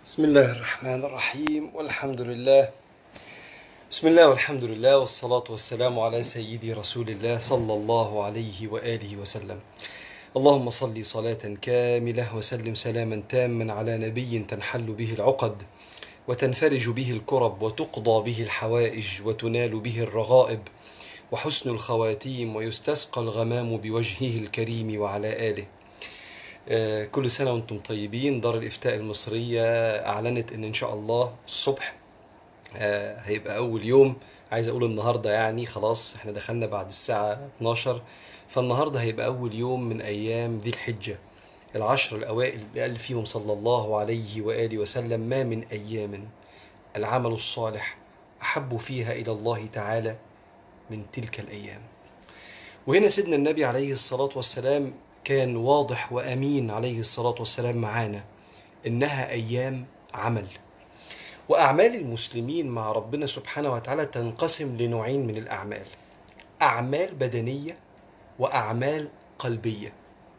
بسم الله الرحمن الرحيم والحمد لله بسم الله والحمد لله والصلاة والسلام على سيدي رسول الله صلى الله عليه وآله وسلم اللهم صل صلاة كاملة وسلم سلاما تاما على نبي تنحل به العقد وتنفرج به الكرب وتقضى به الحوائج وتنال به الرغائب وحسن الخواتيم ويستسقى الغمام بوجهه الكريم وعلى آله آه، كل سنة وانتم طيبين دار الإفتاء المصرية أعلنت إن إن شاء الله الصبح آه، هيبقى أول يوم عايز أقول النهاردة يعني خلاص إحنا دخلنا بعد الساعة 12 فالنهاردة هيبقى أول يوم من أيام ذي الحجة العشر الأوائل اللي قال فيهم صلى الله عليه وآله وسلم ما من أيام العمل الصالح أحب فيها إلى الله تعالى من تلك الأيام وهنا سيدنا النبي عليه الصلاة والسلام كان واضح وأمين عليه الصلاة والسلام معانا إنها أيام عمل وأعمال المسلمين مع ربنا سبحانه وتعالى تنقسم لنوعين من الأعمال أعمال بدنية وأعمال قلبية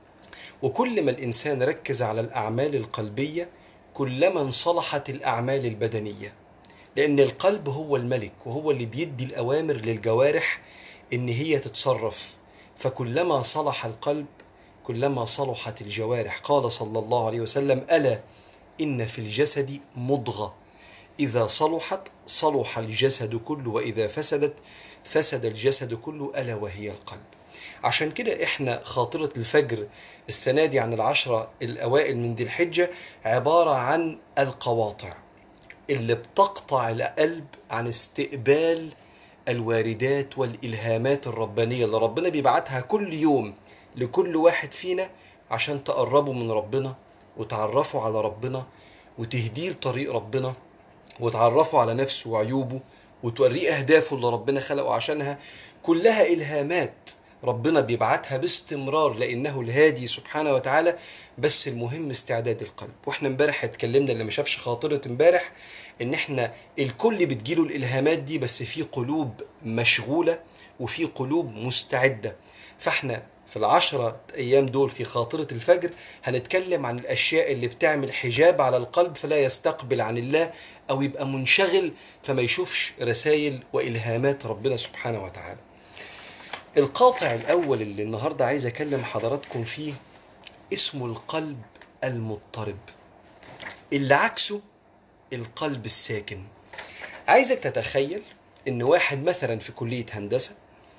وكل ما الإنسان ركز على الأعمال القلبية كلما انصلحت الأعمال البدنية لأن القلب هو الملك وهو اللي بيدي الأوامر للجوارح إن هي تتصرف فكلما صلح القلب كلما صلحت الجوارح قال صلى الله عليه وسلم ألا إن في الجسد مضغة إذا صلحت صلح الجسد كله وإذا فسدت فسد الجسد كله ألا وهي القلب عشان كده احنا خاطرة الفجر السنة دي عن العشرة الأوائل من ذي الحجة عبارة عن القواطع اللي بتقطع القلب عن استقبال الواردات والإلهامات الربانية اللي ربنا بيبعتها كل يوم لكل واحد فينا عشان تقربوا من ربنا وتعرفوا على ربنا وتهديه لطريق ربنا وتعرفوا على نفسه وعيوبه وتوريه أهدافه اللي ربنا خلقه عشانها كلها إلهامات ربنا بيبعتها باستمرار لأنه الهادي سبحانه وتعالى بس المهم استعداد القلب واحنا امبارح اتكلمنا اللي ما شافش خاطرة امبارح ان احنا الكل بتجيله الالهامات دي بس في قلوب مشغولة وفي قلوب مستعدة فاحنا في العشرة أيام دول في خاطرة الفجر هنتكلم عن الأشياء اللي بتعمل حجاب على القلب فلا يستقبل عن الله أو يبقى منشغل فما يشوفش رسائل وإلهامات ربنا سبحانه وتعالى القاطع الأول اللي النهاردة عايز أكلم حضراتكم فيه اسمه القلب المضطرب اللي عكسه القلب الساكن عايزك تتخيل ان واحد مثلا في كلية هندسة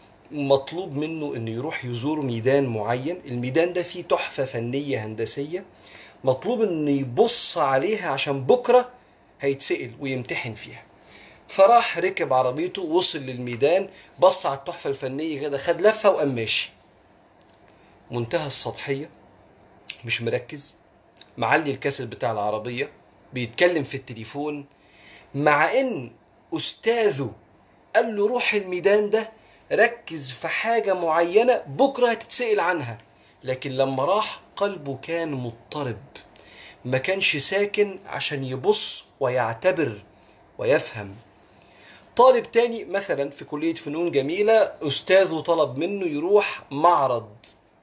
مطلوب منه انه يروح يزور ميدان معين الميدان ده فيه تحفة فنية هندسية مطلوب انه يبص عليها عشان بكرة هيتسأل ويمتحن فيها فراح ركب عربيته وصل للميدان بص على التحفة الفنية كده خد لفة وقام ماشي منتهى السطحية مش مركز معلي الكاسل بتاع العربية بيتكلم في التليفون مع ان استاذه قال له روح الميدان ده ركز في حاجة معينة بكرة هتتسأل عنها لكن لما راح قلبه كان مضطرب ما كانش ساكن عشان يبص ويعتبر ويفهم طالب تاني مثلا في كلية فنون جميلة أستاذه طلب منه يروح معرض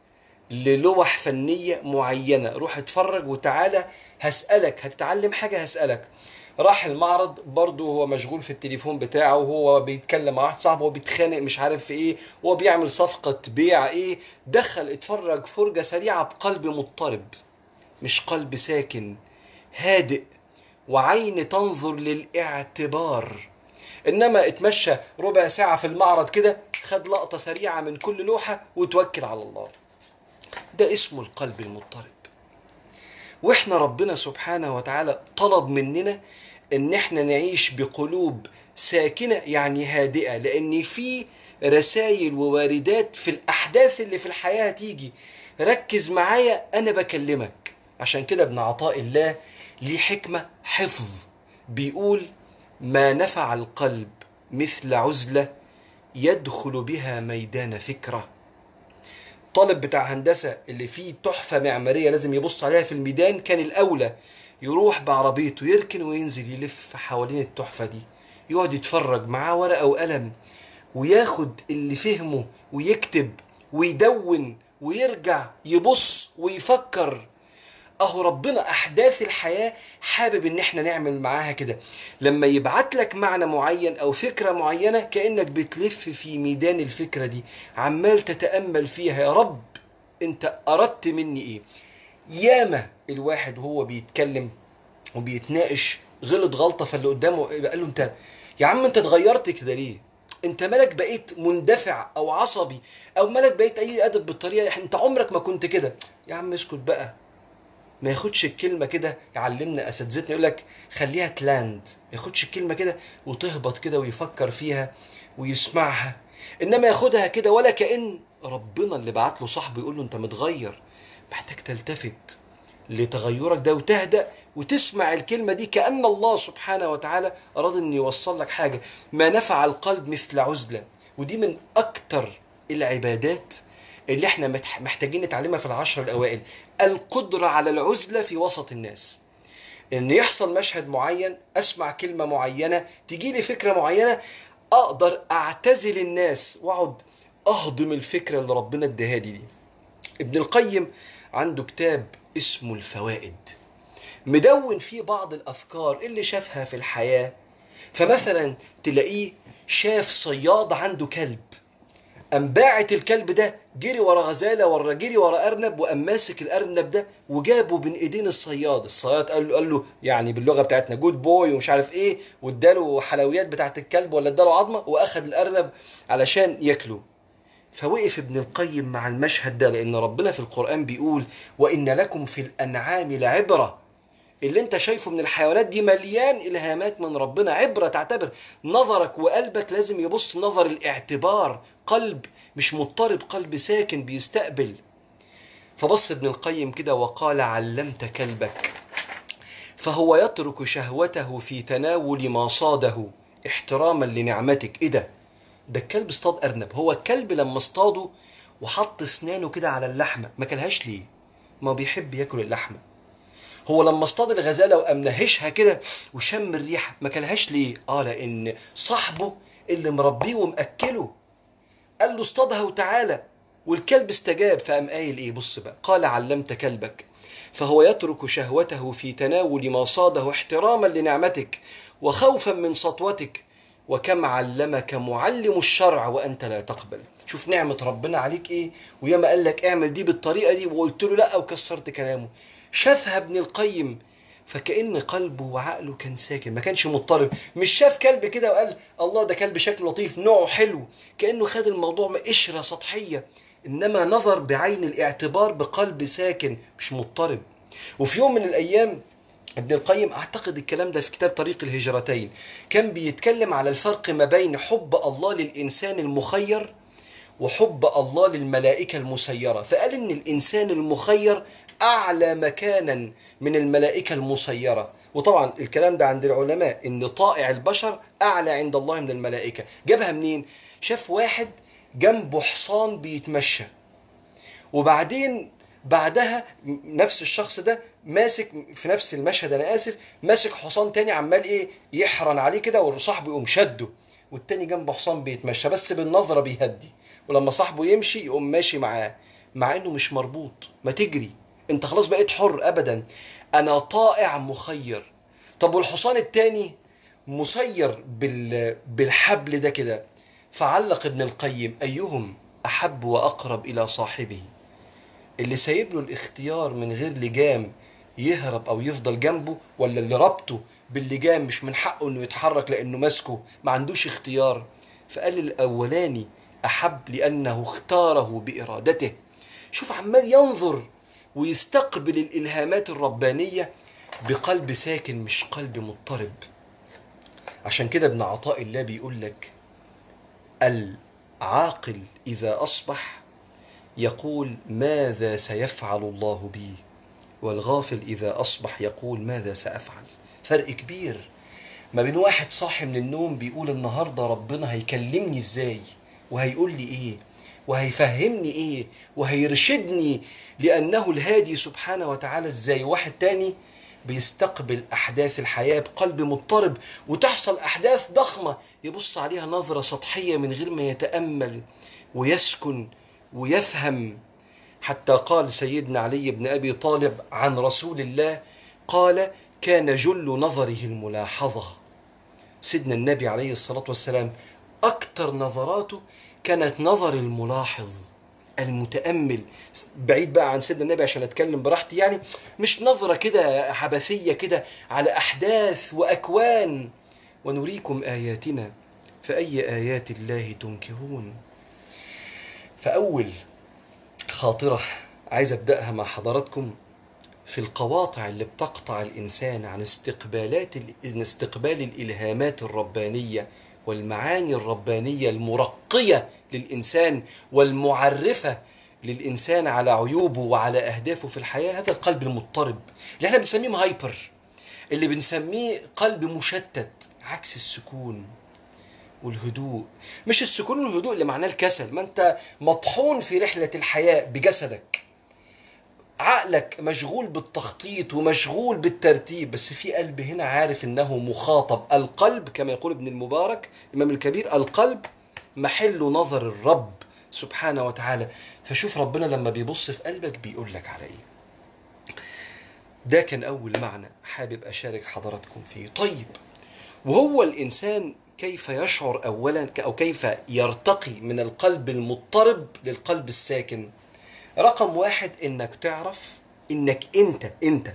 للوح فنية معينة روح اتفرج وتعالى هسألك هتتعلم حاجة هسألك راح المعرض برضه هو مشغول في التليفون بتاعه وهو بيتكلم مع واحد صاحبه وبيتخانق مش عارف في ايه وهو بيعمل صفقة بيع ايه دخل اتفرج فرجة سريعة بقلب مضطرب مش قلب ساكن هادئ وعين تنظر للاعتبار انما اتمشى ربع ساعة في المعرض كده خد لقطة سريعة من كل لوحة وتوكل على الله ده اسمه القلب المضطرب واحنا ربنا سبحانه وتعالى طلب مننا ان احنا نعيش بقلوب ساكنة يعني هادئة لان في رسائل وواردات في الاحداث اللي في الحياة هتيجي ركز معايا انا بكلمك عشان كده ابن عطاء الله ليه حكمة حفظ بيقول ما نفع القلب مثل عزلة يدخل بها ميدان فكره الطالب بتاع هندسة اللي فيه تحفة معمارية لازم يبص عليها في الميدان كان الأولى يروح بعربيته يركن وينزل يلف حوالين التحفة دي يقعد يتفرج معاه ورقة وقلم وياخد اللي فهمه ويكتب ويدون ويرجع يبص ويفكر اهو ربنا احداث الحياه حابب ان احنا نعمل معاها كده لما يبعت لك معنى معين او فكره معينه كانك بتلف في ميدان الفكره دي عمال تتامل فيها يا رب انت اردت مني ايه ياما الواحد وهو بيتكلم وبيتناقش غلط غلطه فاللي قدامه قال له انت يا عم انت اتغيرت كده ليه انت مالك بقيت مندفع او عصبي او مالك بقيت قليل ادب بالطريقه انت عمرك ما كنت كده يا عم اسكت بقى ما ياخدش الكلمه كده يعلمنا اساتذتنا يقول لك خليها تلاند ما ياخدش الكلمه كده وتهبط كده ويفكر فيها ويسمعها انما ياخدها كده ولا كان ربنا اللي بعت له صاحبه يقول له انت متغير محتاج تلتفت لتغيرك ده وتهدأ وتسمع الكلمة دي كأن الله سبحانه وتعالى أراد أن يوصل لك حاجة ما نفع القلب مثل عزلة ودي من أكتر العبادات اللي احنا متح- محتاجين نتعلمها في العشر الأوائل القدرة على العزلة في وسط الناس ان يحصل مشهد معين اسمع كلمه معينه تجي لي فكره معينه اقدر اعتزل الناس واقعد اهضم الفكره اللي ربنا اداها لي دي ابن القيم عنده كتاب اسمه الفوائد مدون فيه بعض الافكار اللي شافها في الحياه فمثلا تلاقيه شاف صياد عنده كلب قام باعت الكلب ده جري ورا غزاله ورا جري ورا ارنب وقام ماسك الارنب ده وجابه بين ايدين الصياد الصياد قال له قال له يعني باللغه بتاعتنا جود بوي ومش عارف ايه واداله حلويات بتاعت الكلب ولا اداله عظمه واخد الارنب علشان ياكله فوقف ابن القيم مع المشهد ده لان ربنا في القران بيقول وان لكم في الانعام لعبره اللي انت شايفه من الحيوانات دي مليان الهامات من ربنا عبره تعتبر نظرك وقلبك لازم يبص نظر الاعتبار قلب مش مضطرب قلب ساكن بيستقبل فبص ابن القيم كده وقال علمت كلبك فهو يترك شهوته في تناول ما صاده احتراما لنعمتك ايه ده ده الكلب اصطاد ارنب هو الكلب لما اصطاده وحط اسنانه كده على اللحمه ما كلهاش ليه ما هو بيحب ياكل اللحمه هو لما اصطاد الغزاله وقام نهشها كده وشم الريحه ما كلهاش ليه اه لان صاحبه اللي مربيه ومأكله قال له اصطادها وتعالى والكلب استجاب فقام قايل ايه بص بقى قال علمت كلبك فهو يترك شهوته في تناول ما صاده احتراما لنعمتك وخوفا من سطوتك وكم علمك معلم الشرع وانت لا تقبل شوف نعمة ربنا عليك ايه وياما قال لك اعمل دي بالطريقة دي وقلت له لا وكسرت كلامه شافها ابن القيم فكأن قلبه وعقله كان ساكن ما كانش مضطرب مش شاف كلب كده وقال الله ده كلب شكله لطيف نوعه حلو كأنه خد الموضوع قشرة سطحية إنما نظر بعين الاعتبار بقلب ساكن مش مضطرب وفي يوم من الأيام ابن القيم اعتقد الكلام ده في كتاب طريق الهجرتين كان بيتكلم على الفرق ما بين حب الله للإنسان المخير وحب الله للملائكة المسيرة فقال إن الإنسان المخير أعلى مكانا من الملائكة المسيرة وطبعا الكلام ده عند العلماء إن طائع البشر أعلى عند الله من الملائكة جابها منين؟ شاف واحد جنبه حصان بيتمشى وبعدين بعدها نفس الشخص ده ماسك في نفس المشهد انا اسف ماسك حصان تاني عمال ايه يحرن عليه كده وصاحبه يقوم شده والتاني جنبه حصان بيتمشى بس بالنظره بيهدي ولما صاحبه يمشي يقوم ماشي معاه مع انه مش مربوط ما تجري انت خلاص بقيت حر ابدا انا طائع مخير طب والحصان التاني مسير بال... بالحبل ده كده فعلق ابن القيم ايهم احب واقرب الى صاحبه اللي سايب له الاختيار من غير لجام يهرب او يفضل جنبه ولا اللي ربطه باللجام مش من حقه انه يتحرك لانه ماسكه ما عندوش اختيار فقال الاولاني احب لانه اختاره بارادته شوف عمال ينظر ويستقبل الالهامات الربانيه بقلب ساكن مش قلب مضطرب عشان كده ابن عطاء الله بيقول لك العاقل اذا اصبح يقول ماذا سيفعل الله بي والغافل اذا اصبح يقول ماذا سافعل فرق كبير ما بين واحد صاحي من النوم بيقول النهارده ربنا هيكلمني ازاي وهيقول لي ايه وهيفهمني ايه وهيرشدني لانه الهادي سبحانه وتعالى ازاي واحد تاني بيستقبل احداث الحياه بقلب مضطرب وتحصل احداث ضخمه يبص عليها نظره سطحيه من غير ما يتامل ويسكن ويفهم حتى قال سيدنا علي بن ابي طالب عن رسول الله قال كان جل نظره الملاحظه سيدنا النبي عليه الصلاه والسلام اكثر نظراته كانت نظر الملاحظ المتامل بعيد بقى عن سيدنا النبي عشان اتكلم براحتي يعني مش نظره كده عبثيه كده على احداث واكوان ونريكم اياتنا فاي ايات الله تنكرون فاول خاطره عايز ابداها مع حضراتكم في القواطع اللي بتقطع الانسان عن استقبالات عن استقبال الالهامات الربانيه والمعاني الربانيه المرقيه للانسان والمعرفه للانسان على عيوبه وعلى اهدافه في الحياه هذا القلب المضطرب اللي احنا بنسميه هايبر اللي بنسميه قلب مشتت عكس السكون والهدوء مش السكون والهدوء اللي معناه الكسل ما انت مطحون في رحله الحياه بجسدك عقلك مشغول بالتخطيط ومشغول بالترتيب بس في قلب هنا عارف انه مخاطب القلب كما يقول ابن المبارك الامام الكبير القلب محل نظر الرب سبحانه وتعالى فشوف ربنا لما بيبص في قلبك بيقول لك على ايه ده كان اول معنى حابب اشارك حضراتكم فيه طيب وهو الانسان كيف يشعر اولا او كيف يرتقي من القلب المضطرب للقلب الساكن رقم واحد انك تعرف انك انت انت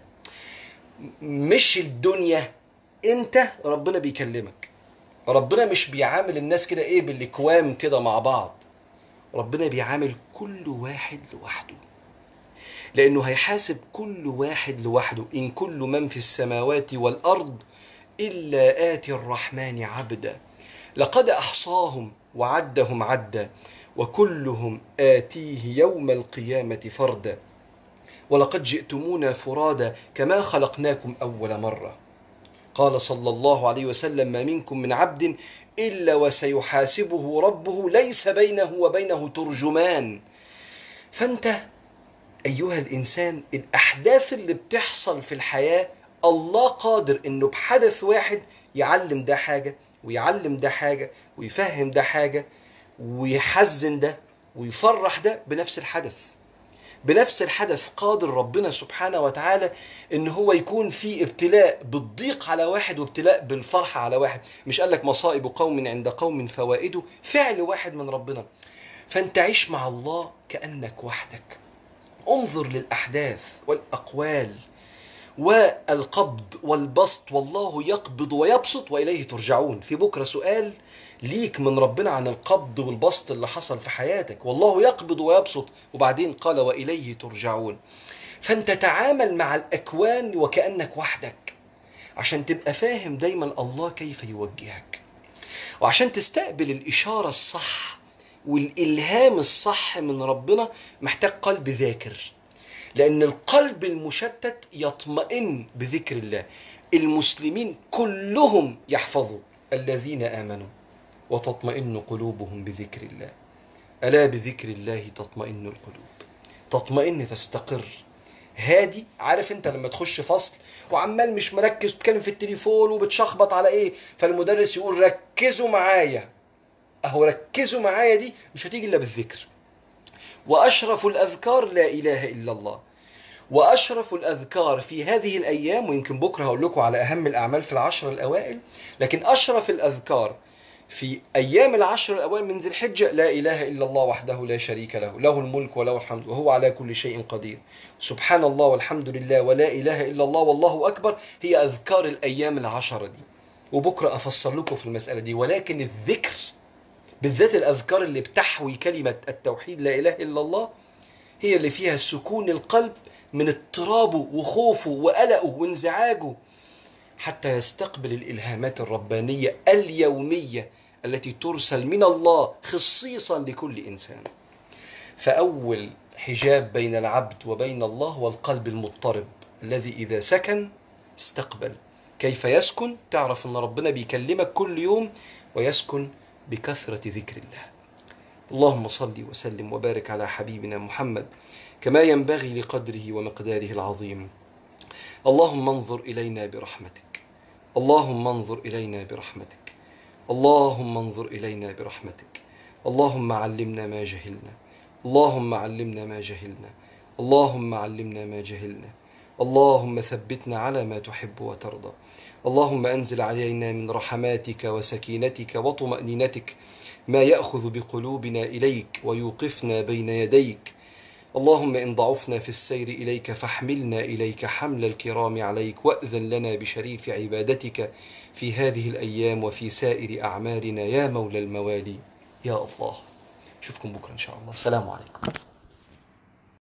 مش الدنيا انت ربنا بيكلمك ربنا مش بيعامل الناس كده ايه بالاكوام كده مع بعض ربنا بيعامل كل واحد لوحده لانه هيحاسب كل واحد لوحده ان كل من في السماوات والارض الا اتي الرحمن عبدا لقد احصاهم وعدهم عدا وكلهم آتيه يوم القيامة فردا ولقد جئتمونا فرادا كما خلقناكم أول مرة قال صلى الله عليه وسلم ما منكم من عبد إلا وسيحاسبه ربه ليس بينه وبينه ترجمان فأنت أيها الإنسان الأحداث اللي بتحصل في الحياة الله قادر إنه بحدث واحد يعلم ده حاجة ويعلم ده حاجة ويفهم ده حاجة ويحزن ده ويفرح ده بنفس الحدث بنفس الحدث قادر ربنا سبحانه وتعالى ان هو يكون في ابتلاء بالضيق على واحد وابتلاء بالفرحه على واحد مش قال لك مصائب قوم عند قوم فوائده فعل واحد من ربنا فانت عيش مع الله كانك وحدك انظر للاحداث والاقوال والقبض والبسط والله يقبض ويبسط واليه ترجعون في بكره سؤال ليك من ربنا عن القبض والبسط اللي حصل في حياتك والله يقبض ويبسط وبعدين قال واليه ترجعون فانت تعامل مع الاكوان وكانك وحدك عشان تبقى فاهم دايما الله كيف يوجهك وعشان تستقبل الاشاره الصح والالهام الصح من ربنا محتاج قلب ذاكر لان القلب المشتت يطمئن بذكر الله المسلمين كلهم يحفظوا الذين امنوا وتطمئن قلوبهم بذكر الله الا بذكر الله تطمئن القلوب تطمئن تستقر هادي عارف انت لما تخش فصل وعمال مش مركز بتتكلم في التليفون وبتشخبط على ايه فالمدرس يقول ركزوا معايا اهو ركزوا معايا دي مش هتيجي الا بالذكر واشرف الاذكار لا اله الا الله واشرف الاذكار في هذه الايام ويمكن بكره هقول لكم على اهم الاعمال في العشر الاوائل لكن اشرف الاذكار في ايام العشر الاوائل من ذي الحجه لا اله الا الله وحده لا شريك له له الملك وله الحمد وهو على كل شيء قدير سبحان الله والحمد لله ولا اله الا الله والله اكبر هي اذكار الايام العشره دي وبكره افصل لكم في المساله دي ولكن الذكر بالذات الاذكار اللي بتحوي كلمه التوحيد لا اله الا الله هي اللي فيها سكون القلب من اضطرابه وخوفه وقلقه وانزعاجه حتى يستقبل الالهامات الربانيه اليوميه التي ترسل من الله خصيصا لكل انسان فاول حجاب بين العبد وبين الله هو القلب المضطرب الذي اذا سكن استقبل كيف يسكن تعرف ان ربنا بيكلمك كل يوم ويسكن بكثره ذكر الله اللهم صل وسلم وبارك على حبيبنا محمد كما ينبغي لقدره ومقداره العظيم اللهم انظر الينا برحمتك اللهم انظر الينا برحمتك اللهم انظر الينا برحمتك اللهم علمنا ما جهلنا اللهم علمنا ما جهلنا اللهم علمنا ما جهلنا اللهم ثبتنا على ما تحب وترضى اللهم انزل علينا من رحماتك وسكينتك وطمانينتك ما ياخذ بقلوبنا اليك ويوقفنا بين يديك اللهم ان ضعفنا في السير اليك فاحملنا اليك حمل الكرام عليك واذن لنا بشريف عبادتك في هذه الايام وفي سائر اعمارنا يا مولى الموالي يا الله اشوفكم بكره ان شاء الله السلام عليكم